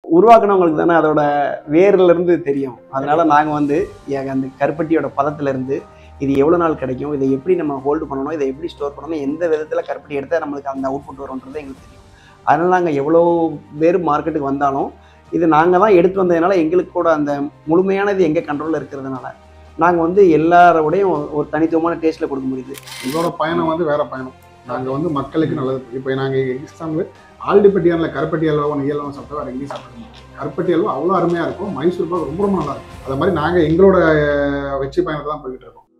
உருவாக்குனவங்களுக்கு தானே அதோட வேர்ல இருந்து தெரியும் அதனால நாங்கள் வந்து எங்க அந்த கருப்பட்டியோட பதத்துல இருந்து இது எவ்வளோ நாள் கிடைக்கும் இதை எப்படி நம்ம ஹோல்டு பண்ணணும் இதை எப்படி ஸ்டோர் பண்ணணும் எந்த விதத்தில் கருப்பட்டி எடுத்தால் நம்மளுக்கு அந்த அவுட்புட் வரும்ன்றது எங்களுக்கு தெரியும் அதனால நாங்கள் எவ்வளோ பேர் மார்க்கெட்டுக்கு வந்தாலும் இது நாங்கள் தான் எடுத்து வந்ததுனால எங்களுக்கு கூட அந்த முழுமையானது எங்கள் கண்ட்ரோலில் இருக்கிறதுனால நாங்கள் வந்து எல்லாரோடையும் ஒரு தனித்துவமான டேஸ்ட்டில் கொடுக்க முடியுது இதோட பயணம் வந்து வேற பயணம் நாங்கள் வந்து மக்களுக்கு நல்லது இப்போ நாங்கள் எக்ஸாம்பிள் ஆல்டிப்பட்டியானில் கருப்பட்டி அல்வா ஒன்று இயல்பம் சாப்பிட்டா வேறு எங்கேயும் சாப்பிட மாட்டோம் கருப்பட்டி அல்வா அவ்வளோ அருமையாக இருக்கும் மைசூர் பாக் ரொம்ப ரொம்ப நல்லா இருக்கும் அது மாதிரி நாங்கள் எங்களோட அஹ், வெற்றி பயணத்தை தான் போய்கிட்டு இருக்கோம்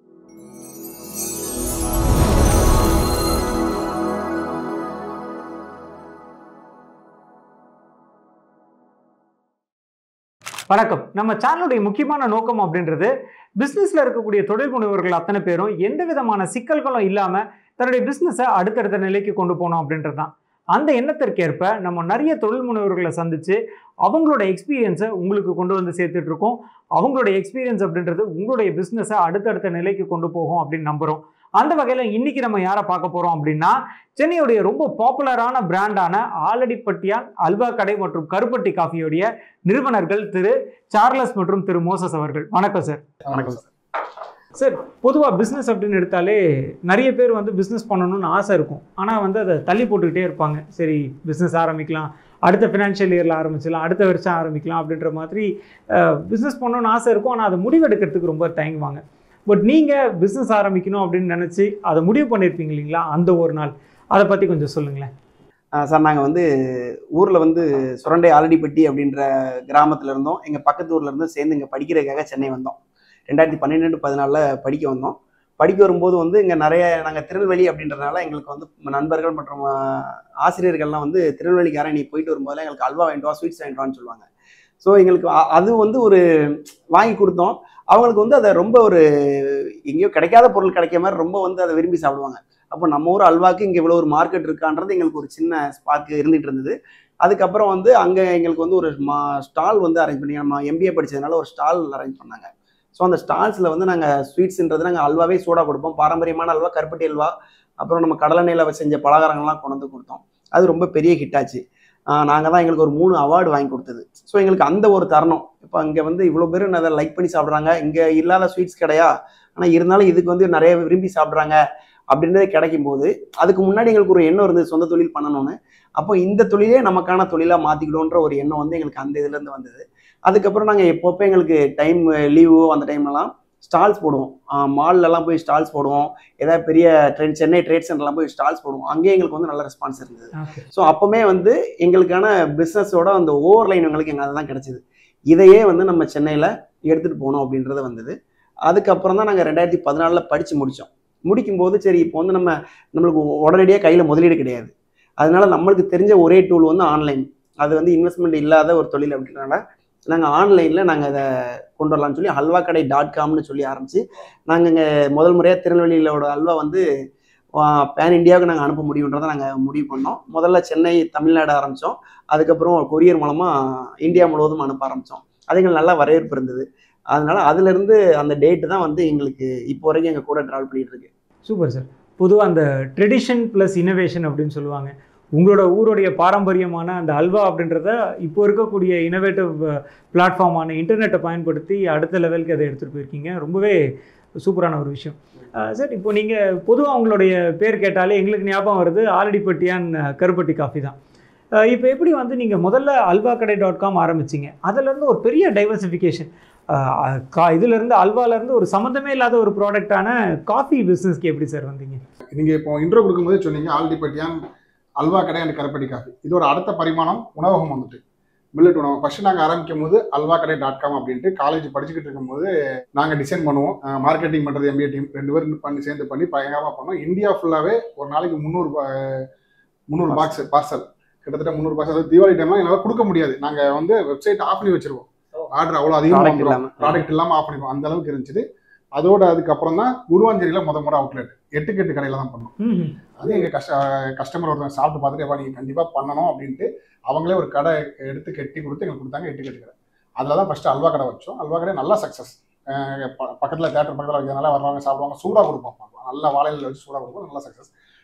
வணக்கம் நம்ம சேனலுடைய முக்கியமான நோக்கம் அப்படின்றது பிஸ்னஸில் இருக்கக்கூடிய தொழில் முனைவர்கள் அத்தனை பேரும் எந்த விதமான சிக்கல்களும் இல்லாமல் தன்னுடைய பிஸ்னஸை அடுத்தடுத்த நிலைக்கு கொண்டு போகணும் அப்படின்றது தான் அந்த எண்ணத்திற்கேற்ப நம்ம நிறைய தொழில் முனைவர்களை சந்தித்து அவங்களோட எக்ஸ்பீரியன்ஸை உங்களுக்கு கொண்டு வந்து சேர்த்துட்டு இருக்கோம் அவங்களோட எக்ஸ்பீரியன்ஸ் அப்படின்றது உங்களுடைய பிஸ்னஸை அடுத்தடுத்த நிலைக்கு கொண்டு போகும் அப்படின்னு நம்புகிறோம் அந்த வகையில் இன்னைக்கு நம்ம யாரை பார்க்க போகிறோம் அப்படின்னா சென்னையுடைய ரொம்ப பாப்புலரான பிராண்டான ஆலடிப்பட்டியான் அல்வா கடை மற்றும் கருப்பட்டி காஃபியோடைய நிறுவனர்கள் திரு சார்லஸ் மற்றும் திரு மோசஸ் அவர்கள் வணக்கம் சார் வணக்கம் சார். சார் பொதுவாக பிஸ்னஸ் அப்படின்னு எடுத்தாலே நிறைய பேர் வந்து பிஸ்னஸ் பண்ணணும்னு ஆசை இருக்கும் ஆனால் வந்து அதை தள்ளி போட்டுக்கிட்டே இருப்பாங்க சரி பிஸ்னஸ் ஆரம்பிக்கலாம் அடுத்த ஃபினான்ஷியல் இயரில் ஆரம்பிச்சிடலாம் அடுத்த வருஷம் ஆரம்பிக்கலாம் அப்படின்ற மாதிரி பிஸ்னஸ் பண்ணணும்னு ஆசை இருக்கும் ஆனால் அதை முடிவெடுக்கிறதுக்கு ரொம்ப தயங்குவாங்க பட் நீங்கள் பிஸ்னஸ் ஆரம்பிக்கணும் அப்படின்னு நினச்சி அதை முடிவு பண்ணியிருப்பீங்க இல்லைங்களா அந்த ஒரு நாள் அதை பற்றி கொஞ்சம் சொல்லுங்களேன் ஆ, சார் நாங்கள் வந்து ஊரில் வந்து சுரண்டை ஆலடிப்பட்டி அப்படின்ற கிராமத்துல இருந்தோம் எங்கள் பக்கத்து ஊர்ல இருந்து சேர்ந்து இங்கே படிக்கிறதுக்காக சென்னை வந்தோம் ரெண்டாயிரத்தி பன்னிரெண்டு பதினாலில் படிக்க வந்தோம் படிக்க வரும்போது வந்து இங்கே நிறைய நாங்கள் திருநெல்வேலி அப்படின்றதுனால எங்களுக்கு வந்து நண்பர்கள் மற்றும் ஆ, ஆசிரியர்கள்லாம் வந்து திருநெல்வேலிக்காரன் நீ போயிட்டு வரும்போதெல்லாம் எங்களுக்கு அல்வா வாங்கிட்டு வா ஸ்வீட்ஸ் வாங்கிட்டு வான்னு சொல்லுவாங்க ஸோ எங்களுக்கு அ- அது வந்து ஒரு வாங்கி கொடுத்தோம் அவங்களுக்கு வந்து அதை ரொம்ப ஒரு எங்கேயோ கிடைக்காத பொருள் கிடைக்க மாதிரி ரொம்ப வந்து அதை விரும்பி சாப்பிடுவாங்க அப்போ நம்ம ஊர் அல்வாக்கு இங்கே இவ்வளோ ஒரு மார்க்கெட் இருக்கான்றது எங்களுக்கு ஒரு சின்ன ஸ்பார்க் இருந்துகிட்டு இருந்தது அதுக்கப்புறம் வந்து அங்கே எங்களுக்கு வந்து ஒரு மா ஸ்டால் வந்து அரேஞ்ச் பண்ணி நம்ம எம்பிஏ படிச்சதுனால ஒரு ஸ்டால் அரேஞ்ச் பண்ணாங்க ஸோ அந்த ஸ்டால்ஸில் வந்து நாங்கள் ஸ்வீட்ஸ்ன்றது நாங்கள் அல்வாவே சூடாக கொடுப்போம் பாரம்பரியமான அல்வா கருப்பட்டி அல்வா அப்புறம் நம்ம கடலெண்ணெயில் செஞ்ச பலகாரங்கள்லாம் கொண்டு வந்து கொடுத்தோம் அது ரொம்ப பெரிய ஹிட் ஆச்சு நாங்கள் தான் எங்களுக்கு ஒரு மூணு அவார்டு வாங்கி கொடுத்தது ஸோ எங்களுக்கு அந்த ஒரு தருணம் இப்போ இங்கே வந்து இவ்வளோ பேர் அதை லைக் பண்ணி சாப்பிட்றாங்க இங்கே இல்லாத ஸ்வீட்ஸ் கிடையா ஆனால் இருந்தாலும் இதுக்கு வந்து நிறைய விரும்பி சாப்பிட்றாங்க அப்படின்றதே கிடைக்கும் போது அதுக்கு முன்னாடி எங்களுக்கு ஒரு எண்ணம் இருந்தது சொந்த தொழில் பண்ணணும்னு அப்போ இந்த தொழிலே நமக்கான தொழிலாக மாற்றிக்கணுன்ற ஒரு எண்ணம் வந்து எங்களுக்கு அந்த இதுலேருந்து வந்தது அதுக்கப்புறம் நாங்கள் எப்பப்போ எங்களுக்கு டைம் லீவோ அந்த டைம்லலாம் ஸ்டால்ஸ் போடுவோம் மால்லலாம் போய் ஸ்டால்ஸ் போடுவோம் ஏதாவது பெரிய ட்ரெண்ட் சென்னை ட்ரேட் சென்டர்லாம் போய் ஸ்டால்ஸ் போடுவோம் அங்கேயே எங்களுக்கு வந்து நல்ல ரெஸ்பான்ஸ் இருந்தது ஓகே ஸோ அப்போமே வந்து எங்களுக்கான பிஸ்னஸோட அந்த ஓவர் லைன் எங்களுக்கு எங்களுக்கு அதுதான் கிடைச்சிது இதையே வந்து நம்ம சென்னையில் எடுத்துகிட்டு போகணும் அப்படின்றது வந்தது அதுக்கப்புறம் தான் நாங்கள் ரெண்டாயிரத்தி பதினாலில் படித்து முடித்தோம் முடிக்கும்போது சரி இப்போ வந்து நம்ம நம்மளுக்கு உடனடியாக கையில் முதலீடு கிடையாது அதனால நம்மளுக்கு தெரிஞ்ச ஒரே டூல் வந்து ஆன்லைன் அது வந்து இன்வெஸ்ட்மெண்ட் இல்லாத ஒரு தொழில் அப்படின்றனால நாங்கள் ஆன்லைனில் நாங்கள் அதை கொண்டு வரலாம்னு சொல்லி ஹல்வா கடை டாட் காம்னு சொல்லி ஆரம்பித்து நாங்கள் இங்கே முதல் முறையாக திருநெல்வேலியிலோட அல்வா வந்து பேன் இந்தியாவுக்கு நாங்கள் அனுப்ப முடியுன்றதை நாங்கள் முடிவு பண்ணோம் முதல்ல சென்னை தமிழ்நாடு ஆரம்பித்தோம் அதுக்கப்புறம் கொரியர் மூலமாக இந்தியா முழுவதும் அனுப்ப ஆரம்பித்தோம் அது எங்களுக்கு நல்ல வரவேற்பு இருந்தது அதனால அதுலேருந்து அந்த டேட்டு தான் வந்து எங்களுக்கு இப்போ வரைக்கும் எங்கள் கூட ட்ராவல் பண்ணிட்டு இருக்கு சூப்பர் சார் பொதுவாக அந்த ட்ரெடிஷன் ப்ளஸ் இனோவேஷன் அப்படின்னு சொல்லுவாங்க உங்களோட ஊருடைய பாரம்பரியமான அந்த அல்வா அப்படின்றத இப்போ இருக்கக்கூடிய இனோவேட்டிவ் பிளாட்ஃபார்மான இன்டர்நெட்டை பயன்படுத்தி அடுத்த லெவலுக்கு அதை எடுத்துகிட்டு போயிருக்கீங்க ரொம்பவே சூப்பரான ஒரு விஷயம் அஹ் சார் இப்போ நீங்கள் பொதுவாக உங்களுடைய பேர் கேட்டாலே எங்களுக்கு ஞாபகம் வருது ஆலடிப்பட்டியான் அஹ், கருப்பட்டி காஃபி தான் அஹ் இப்போ எப்படி வந்து நீங்கள் முதல்ல அல்வா கடை டாட் காம் ஆரம்பிச்சிங்க அதுலேருந்து ஒரு பெரிய டைவர்சிஃபிகேஷன் கா இதுலேருந்து அல்வாலேருந்து ஒரு சம்மந்தமே இல்லாத ஒரு ப்ராடக்டான காஃபி பிஸ்னஸ்க்கு எப்படி சார் வந்தீங்க நீங்கள் இப்போ இன்ட்ரோ கொடுக்கும்போது சொன்னீங்க ஆல்டிப்பட்டியான் அல்வா கடை அண்ட் கருப்பட்டி காஃபி இதோட அடுத்த பரிமாணம் உணவகம் வந்துட்டு மில்லட் உணவகம் ஃபர்ஸ்ட் நாங்கள் ஆரம்பிக்கும் போது அல்வா கடை டாட் காம் அப்படின்ட்டு காலேஜ் படிச்சுக்கிட்டு இருக்கும்போது நாங்கள் டிசைன் பண்ணுவோம் மார்க்கெட்டிங் பண்ணுறது எம்பிஏ டீம் ரெண்டு பேரும் பண்ணி சேர்ந்து பண்ணி பயங்கரமாக பண்ணோம் இந்தியா ஃபுல்லாகவே ஒரு நாளைக்கு முந்நூறு முந்நூறு பாக்ஸ் பார்சல் கிட்டத்தட்ட முந்நூறு பார்சல் தீபாவளி டைம்லாம் எங்களால் கொடுக்க முடியாது நாங்கள் வந்து வெப்சைட் ஆஃப் பண்ணி வச்சிருவோம் ஆர்டர் அவ்வளோ அதிகமாக ப்ராடக்ட் வந்துரும். இல்லாமல் ப்ராடக்ட் இல்லாமல் ஆஃப் பண்ணிப்போம் அந்த அளவுக்கு இருந்துச்சு அதோட அதுக்கப்புறம் தான் குருவாஞ்சேரியில் முத முறை அவுட்லெட் எட்டுக்கு எட்டு கடையில் தான் பண்ணோம் ம் அது எங்கள் கஷ்ட கஸ்டமர் ஒருத்தவங்க சாப்பிட்டு பார்த்துட்டு "அப்பா, நீங்க கண்டிப்பாக பண்ணணும் அப்படின்ட்டு அவங்களே ஒரு கடை எடுத்து கட்டி கொடுத்து எங்களுக்கு கொடுத்தாங்க எட்டு கட்டு கடை அதில் தான் ஃபஸ்ட்டு அல்வா கடை வச்சோம் அல்வா கடை நல்லா சக்ஸஸ் பக்கத்தில் தேட்டர் பக்கத்தில் வைக்கிறதுனால வர்றவங்க சாப்பிடுவாங்க சூடாக கொடுப்போம் நல்லா வாழையில வச்சு சூடாக கொடுப்போம் நல்லா சக்ஸஸ்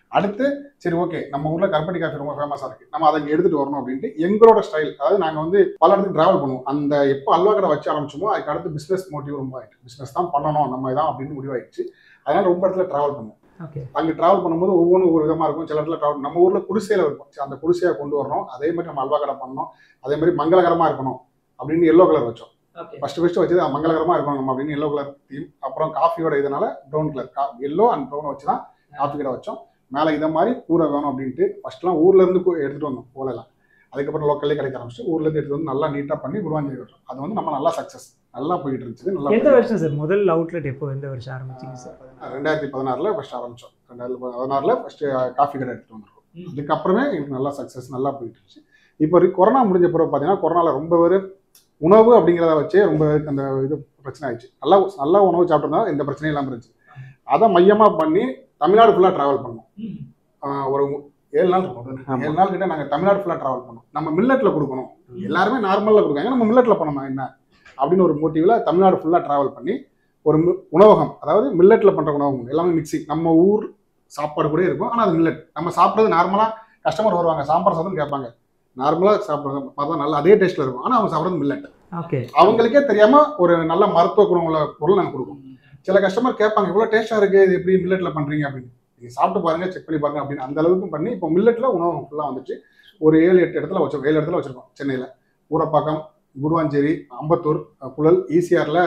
அடுத்து சரி ஓகே நம்ம ஊர்ல கருப்பட்டி காஃபி ரொம்ப ஃபேமஸா இருக்கு நம்ம அதை இங்க எடுத்துட்டு வரணும் அப்படின்ட்டு எங்களோட ஸ்டைல் அதாவது நாங்க வந்து பல இடத்துக்கு டிராவல் பண்ணுவோம் அந்த எப்போ அல்வா கடை வச்சு ஆரம்பிச்சோமோ அதுக்கு அடுத்து பிசினஸ் மோட்டிவ் ரொம்ப ஆயிடுச்சு பிசினஸ் தான் பண்ணணும் நம்ம இதான் அப்படின்னு முடிவாயிடுச்சு அதனால ரொம்ப இடத்துல டிராவல் பண்ணுவோம் ஓகே அங்கே டிராவல் பண்ணும்போது ஒவ்வொன்றும் ஒரு விதமா இருக்கும் சில இடத்துல டிராவல் நம்ம ஊர்ல குடிசையில இருக்கும் சரி, அந்த குடிசையை கொண்டு வரணும் அதே மாதிரி நம்ம அல்வா கடை பண்ணணும் அதே மாதிரி மங்களகரமா இருக்கணும் அப்படின்னு எல்லோ கலர் வச்சோம் ஓகே ஃபர்ஸ்ட் ஃபர்ஸ்ட் வச்சது அது மங்களகரமா இருக்கணும் நம்ம அப்படின்னு எல்லோ கலர் தீம் அப்புறம் காஃபியோட இதனால brown colour yellow and brown வச்சு தான் காஃபி கடை வச்சோம் மேலே இதை மாதிரி கூரை வேணும் அப்படின்ட்டு ஃபர்ஸ்ட்லாம் ஊர்ல இருந்து கூ- எடுத்துட்டு வந்தோம் போலலாம் அதுக்கப்புறம் லோக்கல்லே கிடைக்க ஆரம்பிச்சு ஊர்ல இருந்து எடுத்து வந்து நல்லா நீட்டா பண்ணி குருவாஞ்சேரி வச்சோம் அது வந்து நம்ம நல்லா சக்சஸ் நல்லா போயிட்டு இருந்துச்சு நல்லா எந்த வருஷம் சார் முதல் அவுட்லெட் எப்போ எந்த வருஷம் ஆரம்பிச்சீங்க சார் ரெண்டாயிரத்தி பதினாறுல ஃபர்ஸ்ட் ஆரம்பிச்சோம் ரெண்டாயிரத்தி பதினாறுல ஃபர்ஸ்ட் காஃபி கடை எடுத்துட்டு வந்திருக்கோம் ம். அதுக்கப்புறமே எங்களுக்கு நல்லா சக்ஸஸ் நல்லா போயிட்டு இருந்துச்சு இப்போ re- கொரோனா முடிஞ்ச பிறகு பார்த்தீங்கன்னா கொரோனால ரொம்ப பேர் உணவு அப்படிங்கிறத வச்சே ரொம்ப பேருக்கு அந்த இது பிரச்சனை ஆயிடுச்சு நல்லா நல்லா உணவு சாப்பிட்டோம்னா எந்த பிரச்சனையும் இல்லாமல் இருந்துச்சு அதை மையமாக பண்ணி தமிழ்நாடு ஃபுல்லாக ட்ராவல் பண்ணோம் ஆஹ் ஒரு ஏழு நாள் இருக்கும் ஆமா. ஏழு நாள் கிட்ட நாங்கள் தமிழ்நாடு ஃபுல்லாக ட்ராவல் பண்ணோம் நம்ம மில்லட்ல கொடுக்கணும் எல்லாருமே நார்மலாக கொடுக்காங்க நம்ம மில்லட்ல பண்ணணும் என்ன அப்படின்னு ஒரு மோட்டிவ்ல தமிழ்நாடு ஃபுல்லாக ட்ராவல் பண்ணி ஒரு மி- உணவகம் அதாவது மில்லட்ல பண்ற உணவகம் எல்லாமே மிக்ஸி நம்ம ஊர் சாப்பாடு கூட இருக்கும் ஆனால் அது மில்லட் நம்ம சாப்பிட்றது நார்மலாக கஸ்டமர் வருவாங்க சாம்பார் சாதம் கேட்பாங்க நார்மலாக சாப்பிட்றது பார்த்தா நல்லா அதே டேஸ்ட்ல இருக்கும் ஆனால் அவங்க சாப்பிட்றது மில்லட் ஓகே அவங்களுக்கே தெரியாம ஒரு நல்ல மருத்துவ குணம் உள்ள பொருள் நாங்கள் கொடுப்போம் சில கஸ்டமர் கேட்பாங்க இவ்வளோ டேஸ்டா இருக்கு இது எப்படி மில்லட்ல பண்றீங்க அப்படின்னு நீங்க சாப்பிட்டு பாருங்க செக் பண்ணி பாருங்க அப்படின்னு அந்த அளவுக்கு பண்ணி இப்போ மில்லட்ல உணவகம் ஃபுல்லாக வந்துச்சு ஒரு ஏழு எட்டு இடத்துல வச்சிருக்கோம் ஏழு இடத்துல வச்சிருக்கோம் சென்னையில ஊரப்பாக்கம் குடுவாஞ்சேரி அம்பத்தூர் புழல் ஈசிஆர்ல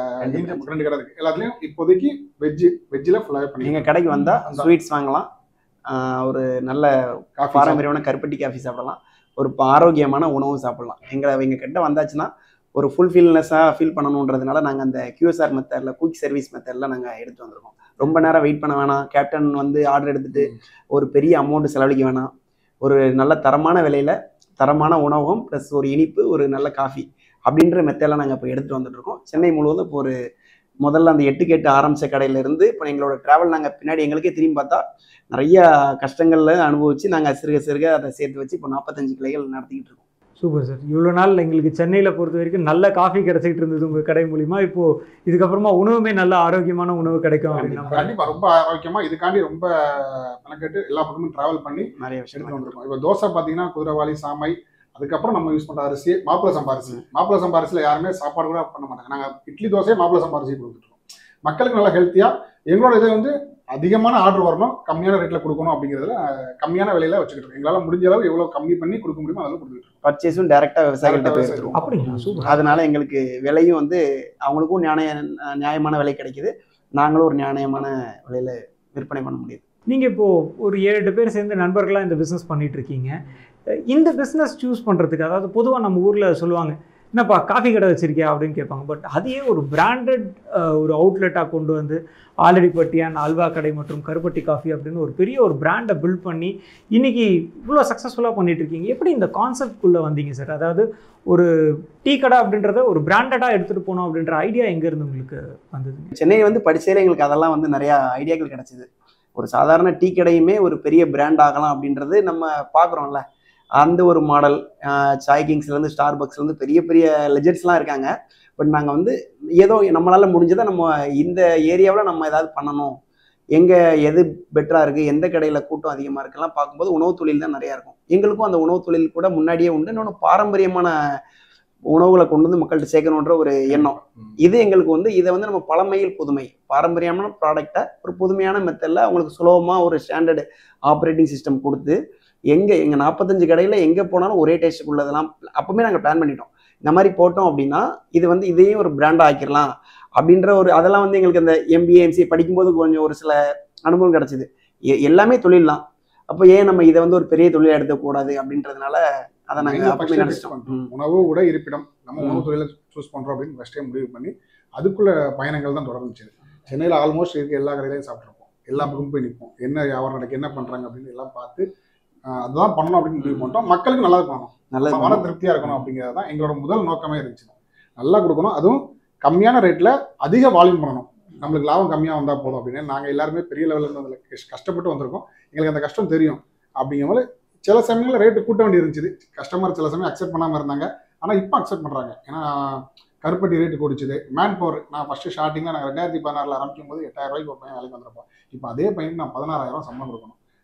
ரெண்டு கடை இருக்கு எல்லாத்துலயும் இப்போதைக்கு வெஜ்ஜு வெஜ்ஜில் ஃபுல்லாகவே பண்ணி எங்க கடைக்கு வந்தா அந்த- ஸ்வீட்ஸ் வாங்கலாம் ஆஹ் ஒரு நல்ல காஃபி பாரம்பரியமான கருப்பட்டி காஃபி சாப்பிடலாம் ஒரு ப- ஆரோக்கியமான உணவும் சாப்பிடலாம் எங்களை எங்க கிட்ட வந்தாச்சுன்னா ஒரு ஃபுல்ஃபில்னஸாக ஃபீல் பண்ணணுன்றதுனால நாங்கள் அந்த QSR மெத்தடில் குயிக் சர்வீஸ் மெத்தடில் நாங்கள் எடுத்து வந்திருக்கோம் ரொம்ப நேரம் வெயிட் பண்ண வேணாம் கேப்டன் வந்து ஆர்டர் எடுத்துட்டு ஒரு பெரிய அமௌண்ட் செலவழிக்க வேணாம் ஒரு நல்ல தரமான விலையில தரமான உணவும் ப்ளஸ் ஒரு இனிப்பு ஒரு நல்ல காஃபி அப்படின்ற மெத்தடில் நாங்கள் இப்போ எடுத்துகிட்டு வந்துட்டு இருக்கோம் சென்னை முழுவதும் இப்போ ஒரு முதல்ல அந்த எட்டு கேட்டு ஆரம்பிச்ச கடையில இருந்து இப்போ எங்களோட டிராவல் நாங்கள் பின்னாடி எங்களுக்கே திரும்பி பார்த்தா நிறைய கஷ்டங்கள்ல அனுபவிச்சு நாங்கள் சிறுக சிறுக அதை சேர்த்து வச்சு இப்போ நாற்பத்தஞ்சு கிளைகள் நடத்திக்கிட்டு இருக்கோம் சூப்பர் சார் இவ்வளோ நாள் எங்களுக்கு சென்னையில் பொறுத்த வரைக்கும் நல்ல காஃபி கிடைச்சிக்கிட்டு இருந்தது உங்கள் கடை மூலிமா இப்போ இதுக்கப்புறமா உணவுமே நல்ல ஆரோக்கியமான உணவு கிடைக்கும் அப்படின்னு நம்புறேன். கண்டிப்பா ரொம்ப ஆரோக்கியமா இதுக்காண்டி ரொம்ப மெனக்கெட்டு எல்லா பக்கமும் டிராவல் பண்ணி நிறைய விஷயம் எடுத்து வந்திருக்கோம் இப்போ தோசை பார்த்தீங்கன்னா குதிரைவாளி சாமை அதுக்கப்புறம் நம்ம யூஸ் பண்ற அரிசி மாப்பிள சம்பா அரிசி மாப்பிள சம்பா அரிசியில் யாருமே சாப்பாடு கூட பண்ண மாட்டாங்க நாங்கள் இட்லி தோசையை மாப்பிள சம்பா அரிசி கொடுத்துருக்கோம் மக்களுக்கு நல்லா ஹெல்த்தியா எங்களோட இதை வந்து அதிகமான ஆர்டர் வரணும் கம்மியான ரேட்ல கொடுக்கணும் அப்படிங்கிறதுல அஹ், கம்மியான விலையில வச்சுக்கிட்டு இருக்கோம் எங்களால் முடிஞ்ச அளவு எவ்வளவு கம்மி பண்ணி கொடுக்க முடியுமோ அதெல்லாம் கொடுத்துட்டு இருக்கோம் பர்ச்சேஸும் டைரக்டா விவசாயிகிட்ட Direct ஆ போயிருக்கோம் அப்படிங்களா சூப்பர் அதனால எங்களுக்கு விலையும் வந்து அவங்களுக்கும் நியாய நியாயமான விலை கிடைக்குது நாங்களும் ஒரு நியாயமான விலையில விற்பனை பண்ண முடியுது நீங்கள் இப்போது ஒரு ஏழு எட்டு பேர் சேர்ந்து நண்பர்களாக இந்த பிஸ்னஸ் பண்ணிட்டு இருக்கீங்க அஹ் இந்த பிஸ்னஸ் சூஸ் பண்ணுறதுக்கு அதாவது பொதுவாக நம்ம ஊரில் சொல்லுவாங்க என்னப்பா காஃபி கடை வச்சிருக்கியா அப்படின்னு கேட்பாங்க பட் அதையே ஒரு பிராண்டட் ஒரு அவுட்லெட்டாக கொண்டு வந்து ஆல்ரெடி பட்டியான் அல்வா கடை மற்றும் கருப்பட்டி காஃபி அப்படின்னு ஒரு பெரிய ஒரு பிராண்டை பில்ட் பண்ணி இன்னைக்கு இவ்வளோ சக்ஸஸ்ஃபுல்லாக பண்ணிட்டு இருக்கீங்க எப்படி இந்த கான்செப்ட்குள்ளே வந்தீங்க சார் அதாவது ஒரு டீ கடை அப்படின்றத ஒரு பிராண்டடாக எடுத்துகிட்டு போகணும் அப்படின்ற ஐடியா எங்கேருந்து உங்களுக்கு வந்தது சென்னை வந்து படிச்சதுல எங்களுக்கு அதெல்லாம் வந்து நிறைய ஐடியாக்கள் கிடைச்சிது ஒரு சாதாரண டீ கடையுமே ஒரு பெரிய பிராண்ட் ஆகலாம் அப்படின்றது நம்ம பார்க்குறோம்ல அந்த ஒரு மாடல் சாய் கிங்ஸ்லேருந்து ஸ்டார் பக்ஸ்லேருந்து பெரிய பெரிய லெஜெண்ட்ஸ்லாம் இருக்காங்க பட் நாங்கள் வந்து ஏதோ நம்மளால் முடிஞ்சதை நம்ம இந்த ஏரியாவில் நம்ம ஏதாவது பண்ணணும் எங்கே எது பெட்டராக இருக்குது எந்த கடையில் கூட்டம் அதிகமாக இருக்குலாம் பார்க்கும்போது உணவு தொழில் தான் நிறையா இருக்கும் எங்களுக்கும் அந்த உணவு தொழில் கூட முன்னாடியே உண்டு இன்னொன்று பாரம்பரியமான உணவுகளை கொண்டு வந்து மக்கள்கிட்ட சேர்க்கணுன்ற ஒரு எண்ணம் இது எங்களுக்கு வந்து இதை வந்து நம்ம பழமையில் புதுமை பாரம்பரியமான ப்ராடக்டை ஒரு புதுமையான மெத்தடில் அவங்களுக்கு சுலபமாக ஒரு ஸ்டாண்டர்டு ஆப்ரேட்டிங் சிஸ்டம் கொடுத்து எங்கே எங்கள் நாற்பத்தஞ்சு கடையில் எங்கே போனாலும் ஒரே டேஸ்ட்டுக்கு உள்ளதெல்லாம் அப்போவே நாங்கள் பிளான் பண்ணிட்டோம் இந்த மாதிரி போட்டோம் அப்படின்னா இது வந்து இதையும் ஒரு பிராண்டாக ஆக்கிடலாம் அப்படின்ற ஒரு அதெல்லாம் வந்து எங்களுக்கு அந்த எம்பிஏ எம்சிஏ படிக்கும்போது கொஞ்சம் ஒரு சில அனுபவம் கிடச்சிது எல்லாமே தொழில் தான் அப்போ ஏன் நம்ம இதை வந்து ஒரு பெரிய தொழிலை எடுக்கக்கூடாது அப்படின்றதுனால அதை Mind ல நாங்கள் அப்பவே first fix நினச்சிட்டோம் பண்றோம். உணவு உட இருப்பிடம் நம்ம உணவு தொழிலை சூஸ் பண்றோம் அப்படின்னு ஃபர்ஸ்டே முடிவு பண்ணி அதுக்குள்ள பயணங்கள் தான் தொடர்ந்துச்சு சென்னையில் ஆல்மோஸ்ட் இருக்க எல்லா கடையிலையும் சாப்பிட்ருப்போம் எல்லா பக்கமும் போய் நிற்போம் என்ன வியாபாரம் நடக்கு என்ன பண்றாங்க அப்படின்னு எல்லாம் பார்த்து ஆஹ் அதுதான் பண்ணணும் அப்படின்னு முடிவு பண்ணிட்டோம் மக்களுக்கு நல்லது பண்ணணும் நல்லது மன திருப்தியா இருக்கணும் அப்படிங்கிறது தான் எங்களோட முதல் நோக்கமே இருந்துச்சு நல்லா கொடுக்கணும் அதுவும் கம்மியான ரேட்ல அதிக வால்யூம் பண்ணணும் நம்மளுக்கு லாபம் கம்மியா வந்தா போதும் அப்படின்னு நாங்க எல்லாருமே பெரிய லெவல்ல இருந்து அதுல கஷ்ட- கஷ்டப்பட்டு வந்திருக்கோம் எங்களுக்கு அந்த கஷ்டம் தெரியும் அப்படிங்கும்போது சில சமயங்களில் ரேட்டு கூட்ட வேண்டி இருந்துச்சு கஸ்டமர் சில சமயம் அக்செப்ட் பண்ணாம இருந்தாங்க ஆனா இப்போ அக்செப்ட் பண்றாங்க ஏன்னா கருப்பட்டி ரேட்டு கூடிச்சுது மேன் பவர் நான் ஃபர்ஸ்ட் ஸ்டார்டிங்ல நான் ரெண்டாயிரத்தி பதினாறுல ஆரம்பிக்கும் போது எட்டாயிரம் ரூபாய்க்கு ஒரு பையன் வேலைக்கு வந்திருப்போம் இப்போ அதே பையனுக்கு நான் பதினாறாயிரம் சம்பளம் கொடுக்கணும்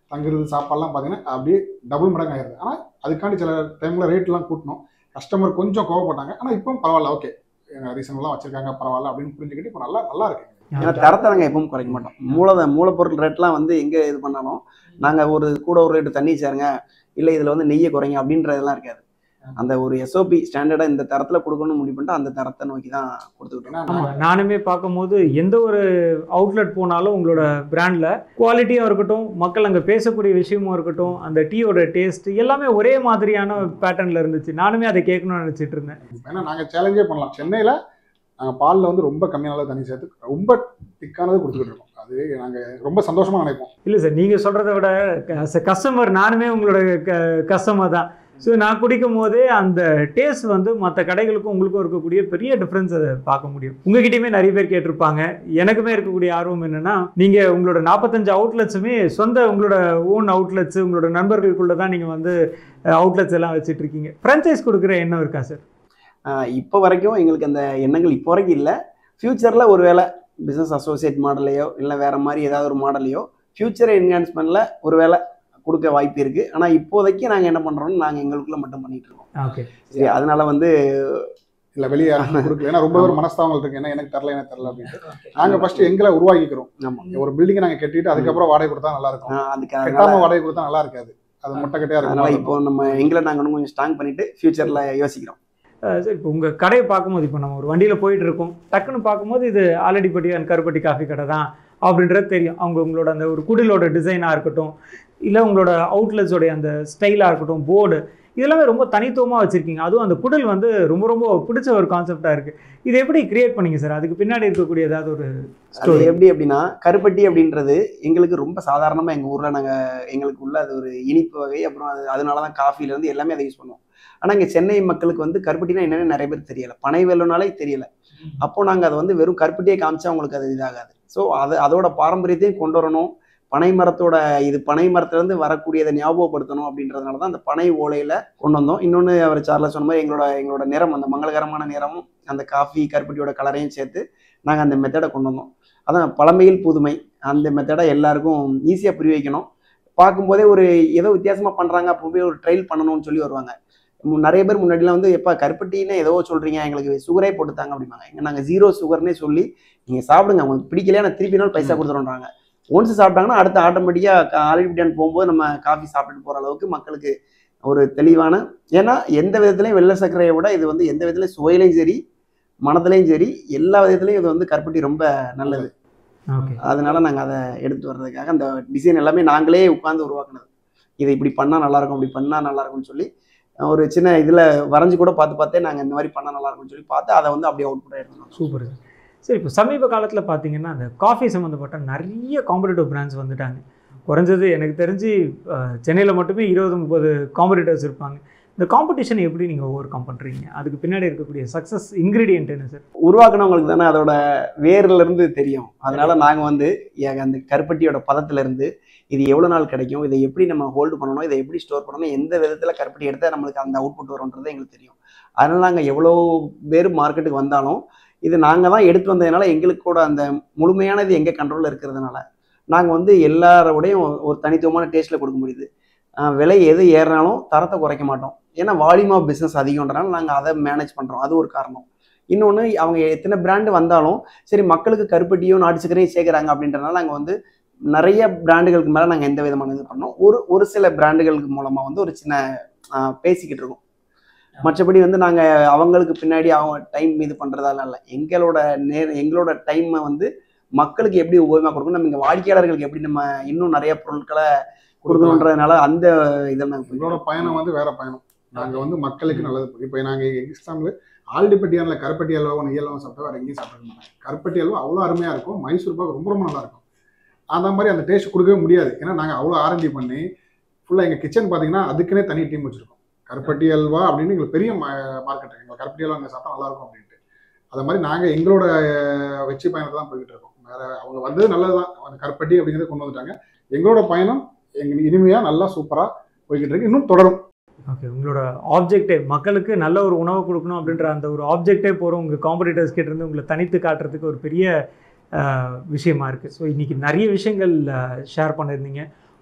தங்குறது சாப்பாடுலாம் பார்த்தீங்கன்னா அப்படியே டபுள் மடங்கு ஆயிருது ஆனால் அதுக்காண்டி சில டைமில் ரேட்லாம் கூட்டணும் கஸ்டமர் கொஞ்சம் கோவப்பட்டாங்க ஆனால் இப்போ பரவாயில்ல ஓகே ரீசனெல்லாம் வச்சிருக்காங்க பரவாயில்ல அப்படின்னு புரிஞ்சுக்கிட்டு இப்போ நல்லா நல்லா இருக்கு ஏன்னா தரத்தை நாங்கள் எப்பவும் குறைக்க மாட்டோம் மூலத மூலப்பொருள் ரேட்லாம் வந்து எங்கே இது பண்ணாலும் நாங்கள் ஒரு கூட ஒரு ரேட்டு தண்ணி சேருங்க இல்லை இதில் வந்து நெய்யை குறைங்க அப்படின்றதெல்லாம் இருக்காது அந்த ஒரு எஸ்ஓபி ஸ்டாண்டர்டாக இந்த தரத்தில் கொடுக்கணும்னு முடிவு பண்ணிட்டு அந்த தரத்தை நோக்கி தான் கொடுத்துக்கிட்டோம் ஏன்னா ஆமா நானுமே பார்க்கும்போது எந்த ஒரு அவுட்லெட் போனாலும் உங்களோட பிராண்டில் குவாலிட்டியாக இருக்கட்டும் மக்கள் அங்கே பேசக்கூடிய விஷயமும் இருக்கட்டும் அந்த டீயோட டேஸ்ட் எல்லாமே ஒரே மாதிரியான பேட்டர்னில் இருந்துச்சு நானுமே அதை கேட்கணும்னு நினச்சிட்டு இருந்தேன் ஏன்னா நாங்கள் சேலஞ்சே பண்ணலாம் சென்னையில் நாங்கள் பாலில் வந்து ரொம்ப கம்மியான அளவு தண்ணி சேர்த்து ரொம்ப திக்கானது கொடுத்துக்கிட்டு இருக்கோம் அது நாங்கள் ரொம்ப சந்தோஷமாக நினைப்போம் இல்லை சார் நீங்கள் சொல்கிறத விட கஸ்டமர் நானுமே உங்களோட கஸ்டமர் தான் ஸோ நான் குடிக்கும் போதே அந்த டேஸ்ட் வந்து மற்ற கடைகளுக்கும் உங்களுக்கும் இருக்கக்கூடிய பெரிய டிஃப்ரென்ஸ் அதை பார்க்க முடியும் உங்ககிட்டயுமே நிறைய பேர் கேட்டிருப்பாங்க எனக்குமே இருக்கக்கூடிய ஆர்வம் என்னன்னா நீங்கள் உங்களோட நாற்பத்தஞ்சு அவுட்லெட்ஸுமே சொந்த உங்களோட ஓன் அவுட்லெட்ஸ் உங்களோட நண்பர்களுக்குள்ள தான் நீங்கள் வந்து அவுட்லெட்ஸ் எல்லாம் வச்சுட்டு இருக்கீங்க ஃப்ரான்ச்சைஸ் கொடுக்குற எண்ணம் இருக்கா சார் இப்போ வரைக்கும் எங்களுக்கு அந்த எண்ணங்கள் இப்போ வரைக்கும் இல்லை ஃப்யூச்சரில் ஒருவேளை பிஸ்னஸ் அசோசியேட் மாடலையோ இல்லை வேற மாதிரி ஏதாவது ஒரு மாடலையோ ஃப்யூச்சர் என்ஹான்ஸ்மெண்ட்டில் ஒருவேளை கொடுக்க வாய்ப்பு இருக்குது ஆனால் இப்போதைக்கு நாங்கள் என்ன பண்ணுறோம்னு நாங்கள் எங்களுக்குள்ள மட்டும் பண்ணிட்டு இருக்கோம் ஓகே சரி அதனால வந்து இல்லை வெளியே யாருக்கும் கொடுக்கல ஏன்னா ரொம்ப பேர் மனஸ்தாபங்கள் இருக்கு ஏன்னா எனக்கு தரல எனக்கு தரல அப்படின்ட்டு நாங்கள் ஃபர்ஸ்ட் எங்களை உருவாக்கிக்கிறோம் ஆமாம் ஒரு பில்டிங்கை நாங்கள் கட்டிட்டு அதுக்கப்புறம் வாடகை கொடுத்தா நல்லா இருக்கும் அதுக்கு அதனால கட்டாம வாடகை கொடுத்தா நல்லா இருக்காது அது மொட்டை கட்டையா அதனால இருக்கும் இப்போ நம்ம எங்களை நாங்கள் இன்னும் கொஞ்சம் ஸ்ட்ராங் பண்ணிட்டு ஃப்யூச்சரில் யோசிக்கிறோம் சார் இப்போ உங்கள் கடையை பார்க்கும்போது இப்போ நம்ம ஒரு வண்டியில் போயிட்டு இருக்கோம் டக்குன்னு பார்க்கும்போது இது ஆலடிப்பட்டி அண்ட் கருப்பட்டி காஃபி கடை தான் அப்படின்றது தெரியும் அவங்க உங்களோட அந்த ஒரு குடிலோட டிசைனாக இருக்கட்டும் இல்லை உங்களோட அவுட்லெட்ஸோடைய அந்த ஸ்டைலாக இருக்கட்டும் போர்டு இதெல்லாமே ரொம்ப தனித்துவமாக வச்சுருக்கீங்க அதுவும் அந்த குடில் வந்து ரொம்ப ரொம்ப பிடிச்ச ஒரு கான்செப்டாக இருக்குது இது எப்படி கிரியேட் பண்ணீங்க சார் அதுக்கு பின்னாடி இருக்கக்கூடிய ஏதாவது ஒரு அது ஸ்டோரி எப்படி அப்படின்னா கருப்பட்டி அப்படின்றது எங்களுக்கு ரொம்ப சாதாரணமாக எங்கள் ஊரில் நாங்கள் எங்களுக்கு உள்ள அது ஒரு இனிப்பு வகை அப்புறம் அது அதனால தான் காஃபிலேருந்து எல்லாமே அதை யூஸ் பண்ணுவோம் ஆனால் இங்கே சென்னை மக்களுக்கு வந்து கருப்பட்டினா என்னன்னு நிறைய பேர் தெரியல பனை வெள்ளம்னாலே தெரியல அப்போ நாங்கள் அதை வந்து வெறும் கருப்பட்டியே காமிச்சா அவங்களுக்கு அது இதாகாது ஸோ அது அதோட பாரம்பரியத்தையும் கொண்டு வரணும் பனை மரத்தோட இது பனை மரத்துலேருந்து வரக்கூடியதை ஞாபகப்படுத்தணும் அப்படின்றதுனால தான் அந்த பனை ஓலையில் கொண்டு வந்தோம் இன்னொன்று அவர் சார்ல சொன்ன மாதிரி எங்களோட எங்களோட நிறம் அந்த மங்களகரமான நிறமும் அந்த காஃபி கருப்பட்டியோட கலரையும் சேர்த்து நாங்கள் அந்த மெத்தடை கொண்டு வந்தோம் அதான் பழமையில் புதுமை அந்த மெத்தடை எல்லாருக்கும் ஈஸியாக புரிய வைக்கணும் பார்க்கும்போதே ஒரு ஏதோ வித்தியாசமாக பண்ணுறாங்க அப்போ போய் ஒரு ட்ரையல் பண்ணணும்னு சொல்லி வருவாங்க மு- நிறைய பேர் முன்னாடிலாம் வந்து எப்போ கருப்பட்டின்னு ஏதோ சொல்கிறீங்க எங்களுக்கு சுகரே போட்டுத்தாங்க அப்படிம்பாங்க எங்க நாங்கள் ஜீரோ சுகர்னே சொல்லி நீங்கள் சாப்பிடுங்க உங்களுக்கு பிடிக்கலையா நான் திருப்பி நாள் பைசா கொடுத்துருன்றாங்க ஒன்ஸ் சாப்பிட்டாங்கன்னா அடுத்து ஆட்டோமேட்டிக்காக ஆலிபிட்டியான் போகும்போது நம்ம காஃபி சாப்பிட்டுட்டு போகிற அளவுக்கு மக்களுக்கு ஒரு தெளிவான ஏன்னா எந்த விதத்துலையும் வெள்ளை சர்க்கரையை விட இது வந்து எந்த விதத்துலையும் சுவையிலையும் சரி மனதிலையும் சரி எல்லா விதத்துலையும் இது வந்து கருப்பட்டி ரொம்ப நல்லது ஓகே அதனால நாங்கள் அதை எடுத்து வர்றதுக்காக அந்த டிசைன் எல்லாமே நாங்களே உட்காந்து உருவாக்குனது இதை இப்படி பண்ணால் நல்லா இருக்கும் இப்படி பண்ணால் நல்லா இருக்கும்னு சொல்லி ஒரு சின்ன இதில் வரைஞ்சு கூட பார்த்து பார்த்தே நாங்கள் இந்த மாதிரி பண்ணால் நல்லா இருக்கும்னு சொல்லி பார்த்து அதை வந்து அப்படியே அவுட் எடுத்தோம் சூப்பர் சார் சரி இப்போ சமீப காலத்தில் பார்த்தீங்கன்னா அந்த காஃபி சம்மந்தப்பட்ட நிறைய காம்படிட்டிவ் பிராண்ட்ஸ் வந்துட்டாங்க குறைஞ்சது எனக்கு தெரிஞ்சு சென்னையில் மட்டுமே இருபது முப்பது காம்படிட்டர்ஸ் இருப்பாங்க இந்த காம்படிஷனை எப்படி நீங்கள் ஓவர் கம் பண்ணுறீங்க அதுக்கு பின்னாடி இருக்கக்கூடிய சக்ஸஸ் இன்க்ரீடியன்ட் என்ன சார் உருவாக்குனவங்களுக்கு தானே அதோட வேர்ல இருந்து தெரியும் அதனால நாங்கள் வந்து எ- அந்த கருப்பட்டியோட பதத்துல இருந்து இது எவ்வளோ நாள் கிடைக்கும் இதை எப்படி நம்ம ஹோல்டு பண்ணணும் இதை எப்படி ஸ்டோர் பண்ணணும் எந்த விதத்தில் கருப்பட்டி எடுத்தால் நம்மளுக்கு அந்த அவுட்புட் வரும்ன்றது எங்களுக்கு தெரியும் அதனால நாங்கள் எவ்வளோ பேர் மார்க்கெட்டுக்கு வந்தாலும் இது நாங்கள் தான் எடுத்து வந்ததுனால எங்களுக்கு கூட அந்த முழுமையானது எங்கள் கண்ட்ரோலில் இருக்கிறதுனால நாங்கள் வந்து எல்லாரோடையும் ஒரு தனித்துவமான டேஸ்ட்டில் கொடுக்க முடியுது ஆஹ் விலை எது ஏறினாலும் தரத்தை குறைக்க மாட்டோம் ஏன்னா வால்யூம் ஆஃப் பிஸ்னஸ் அதிகம்ன்றனால நாங்கள் அதை மேனேஜ் பண்ணுறோம் அது ஒரு காரணம் இன்னொன்று அவங்க எத்தனை பிராண்டு வந்தாலும் சரி மக்களுக்கு கருப்பட்டியும் நாட்டு சர்க்கரையும் சேர்க்குறாங்க அப்படின்றனால நாங்கள் வந்து நிறைய பிராண்டுகளுக்கு மேலே நாங்கள் எந்த விதமான இது பண்ணோம் ஒரு ஒரு சில பிராண்டுகளுக்கு மூலமாக வந்து ஒரு சின்ன ஆஹ் பேசிக்கிட்டு இருக்கோம் மற்றபடி வந்து நாங்கள் அவங்களுக்கு பின்னாடி அவங்க டைம் இது பண்ணுறதால இல்லை எங்களோட நேர எங்களோட டைமை வந்து மக்களுக்கு எப்படி உபயோகமாக கொடுக்கணும் நம்ம இங்கே வாடிக்கையாளர்களுக்கு எப்படி நம்ம இன்னும் நிறைய பொருட்களை கொடுக்கணுன்றதுனால அந்த இதில் நாங்கள் எங்களோட பயணம் வந்து வேற பயணம் நாங்க வந்து மக்களுக்கு நல்லது இப்போ நாங்க எக்ஸாம்பிள் ஆல்டிப்பட்டியானில் கருப்பட்டி அல்வா நெய் அல்வா சாப்பிட்டா வேற எங்கேயும் சாப்பிட மாட்டாங்க கருப்பட்டி அல்வா அவ்வளோ அருமையா இருக்கும் மைசூர் பாக்கு ரொம்ப ரொம்ப நல்லா இருக்கும் அந்த மாதிரி அந்த டேஸ்ட் கொடுக்கவே முடியாது ஏன்னா நாங்கள் அவ்வளோ ஆரண்டி பண்ணி ஃபுல்லாக எங்கள் கிச்சன் பார்த்தீங்கன்னா அதுக்குன்னே தனி டீம் வச்சிருக்கோம் கருப்பட்டி அல்வா அப்படின்னு எங்களுக்கு பெரிய மார்க்கெட் எங்களுக்கு கருப்பட்டி அல்வா அங்கே சாப்பிட்டா நல்லா இருக்கும் அப்படின்ட்டு அது மாதிரி நாங்கள் எங்களோட அஹ், வெற்றி பயணத்தை தான் போய்கிட்டு இருக்கோம் வேற அவங்க வந்தது நல்லது தான் அந்த கருப்பட்டி அப்படிங்கிறத கொண்டு வந்துட்டாங்க எங்களோட பயணம் எங்க இனிமையாக நல்லா சூப்பராக போய்கிட்டு இருக்கு இன்னும் தொடரும் ஓகே உங்களோட ஆப்ஜெக்டே மக்களுக்கு நல்ல ஒரு உணவு கொடுக்கணும் அப்படின்ற அந்த ஒரு ஆப்ஜெக்டே போகிறோம் உங்கள் காம்படிட்டர்ஸ் கிட்ட இருந்து உங்களை தனித்து காட்டுறதுக்கு ஒரு பெரிய அஹ், விஷயமா இருக்குது ஸோ இன்றைக்கி நிறைய விஷயங்கள் ஷேர் பண்ணியிருந்தீங்க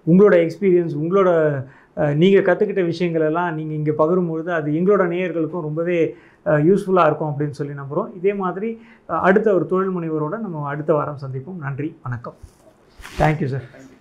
உங்களோட எக்ஸ்பீரியன்ஸ் உங்களோட நீங்கள் கற்றுக்கிட்ட விஷயங்கள் எல்லாம் நீங்கள் இங்கே பகிரும்பொழுது அது எங்களோட நேயர்களுக்கும் ரொம்பவே யூஸ்ஃபுல்லாக இருக்கும் அப்படின்னு சொல்லி நம்புகிறோம் இதே மாதிரி அஹ், அடுத்த ஒரு தொழில் முனைவரோட நம்ம அடுத்த வாரம் சந்திப்போம் நன்றி வணக்கம் தேங்க்யூ சார்